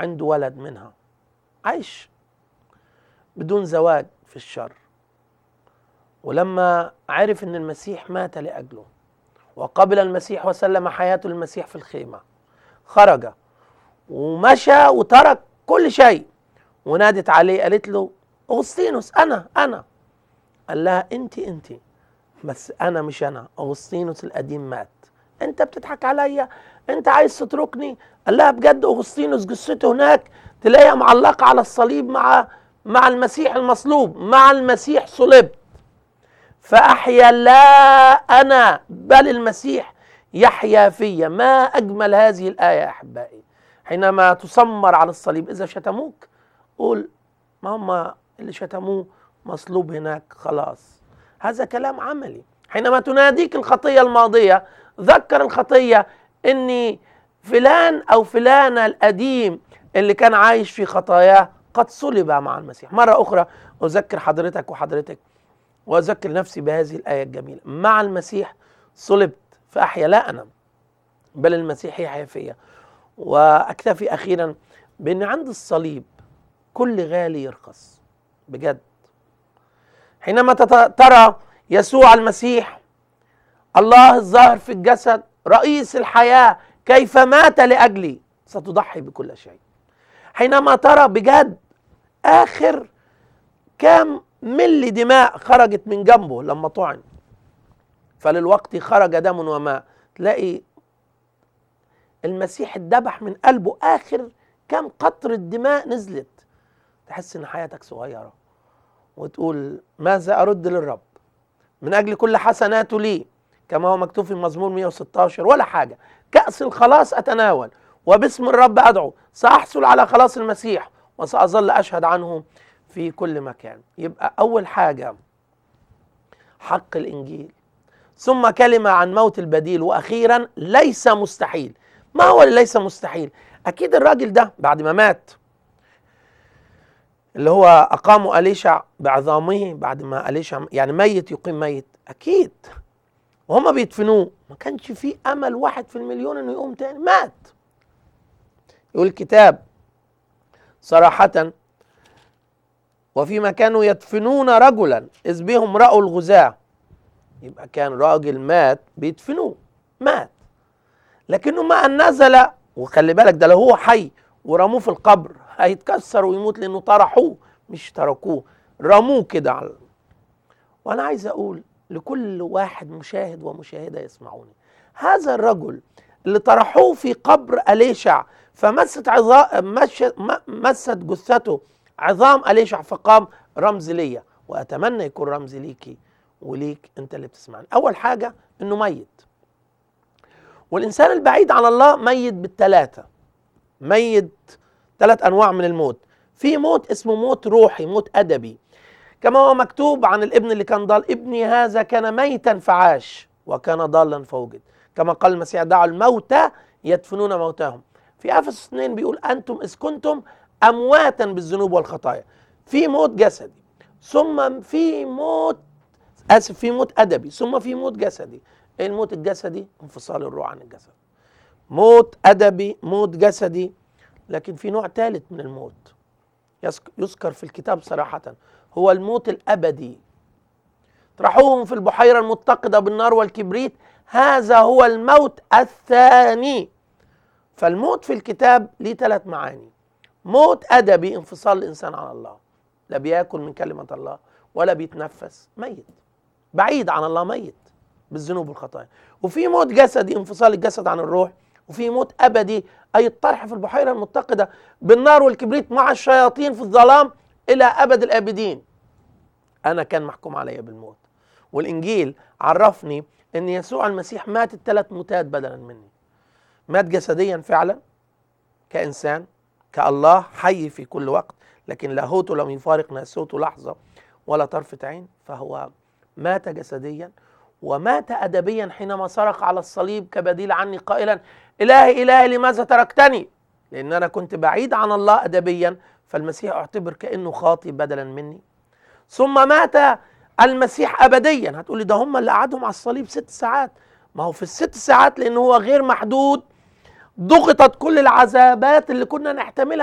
عنده ولد منها عايش بدون زواج في الشر ولما عرف ان المسيح مات لاجله وقبل المسيح وسلم حياته للمسيح في الخيمه خرج ومشى وترك كل شيء ونادت عليه قالت له اغسطينوس انا انا قال لها انت انت بس انا مش انا اغسطينوس القديم مات انت بتضحك عليا انت عايز تتركني قال لها بجد اغسطينوس جثته هناك تلاقيها معلقه على الصليب مع مع المسيح المصلوب مع المسيح صلبت فاحيا لا انا بل المسيح يحيا في ما اجمل هذه الايه يا احبائي حينما تسمر على الصليب اذا شتموك قول ما هم اللي شتموه مصلوب هناك خلاص هذا كلام عملي حينما تناديك الخطيه الماضيه ذكر الخطيه اني فلان او فلانه القديم اللي كان عايش في خطاياه قد صلب مع المسيح مره اخرى اذكر حضرتك وحضرتك واذكر نفسي بهذه الايه الجميله مع المسيح صلبت فاحيا لا انا بل المسيح يحيا فيا واكتفي اخيرا بان عند الصليب كل غالي يرخص بجد حينما ترى يسوع المسيح الله الظاهر في الجسد رئيس الحياه كيف مات لاجلي ستضحي بكل شيء حينما ترى بجد اخر كام ملي دماء خرجت من جنبه لما طعن فللوقت خرج دم وماء تلاقي المسيح اتذبح من قلبه اخر كام قطرة دماء نزلت تحس ان حياتك صغيرة وتقول ماذا ارد للرب من اجل كل حسناته لي كما هو مكتوب في المزمور 116 ولا حاجة كأس الخلاص اتناول وباسم الرب ادعو ساحصل على خلاص المسيح وساظل اشهد عنه في كل مكان يبقى اول حاجة حق الانجيل ثم كلمة عن موت البديل واخيرا ليس مستحيل ما هو اللي ليس مستحيل اكيد الراجل ده بعد ما مات اللي هو اقاموا اليشع بعظامه بعد ما اليشع يعني ميت يقيم ميت اكيد وهما بيدفنوه ما كانش في امل واحد في المليون انه يقوم تاني مات يقول الكتاب صراحة وفيما كانوا يدفنون رجلا إذ بهم رأوا الغزاة يبقى كان راجل مات بيدفنوه مات لكنه ما أن نزل وخلي بالك ده لو هو حي ورموه في القبر هيتكسر ويموت لأنه طرحوه مش تركوه رموه كده على وأنا عايز أقول لكل واحد مشاهد ومشاهدة يسمعوني هذا الرجل اللي طرحوه في قبر أليشع فمست عظام مست جثته عظام أليشع فقام رمز ليا وأتمنى يكون رمز ليكي وليك أنت اللي بتسمعني أول حاجة إنه ميت والإنسان البعيد عن الله ميت بالثلاثة ميت ثلاث أنواع من الموت في موت اسمه موت روحي موت أدبي كما هو مكتوب عن الابن اللي كان ضال ابني هذا كان ميتا فعاش وكان ضالا فوجد كما قال المسيح دعوا الموتى يدفنون موتاهم في افسس 2 بيقول انتم اذ كنتم امواتا بالذنوب والخطايا في موت جسدي ثم في موت اسف في موت ادبي ثم في موت جسدي ايه الموت الجسدي انفصال الروح عن الجسد موت ادبي موت جسدي لكن في نوع ثالث من الموت يذكر في الكتاب صراحه هو الموت الابدي طرحوهم في البحيره المتقده بالنار والكبريت هذا هو الموت الثاني فالموت في الكتاب ليه ثلاث معاني موت ادبي انفصال الانسان عن الله لا بياكل من كلمه الله ولا بيتنفس ميت بعيد عن الله ميت بالذنوب والخطايا وفي موت جسدي انفصال الجسد عن الروح وفي موت ابدي اي الطرح في البحيره المتقده بالنار والكبريت مع الشياطين في الظلام الى ابد الابدين انا كان محكوم علي بالموت والانجيل عرفني ان يسوع المسيح مات الثلاث موتات بدلا مني مات جسديا فعلا كانسان كالله حي في كل وقت لكن لاهوته لم يفارق ناسوته لحظه ولا طرفه عين فهو مات جسديا ومات ادبيا حينما صرخ على الصليب كبديل عني قائلا الهي الهي لماذا تركتني لان انا كنت بعيد عن الله ادبيا فالمسيح اعتبر كانه خاطي بدلا مني ثم مات المسيح ابديا هتقولي ده هم اللي قعدهم على الصليب ست ساعات ما هو في الست ساعات لانه هو غير محدود ضغطت كل العذابات اللي كنا نحتملها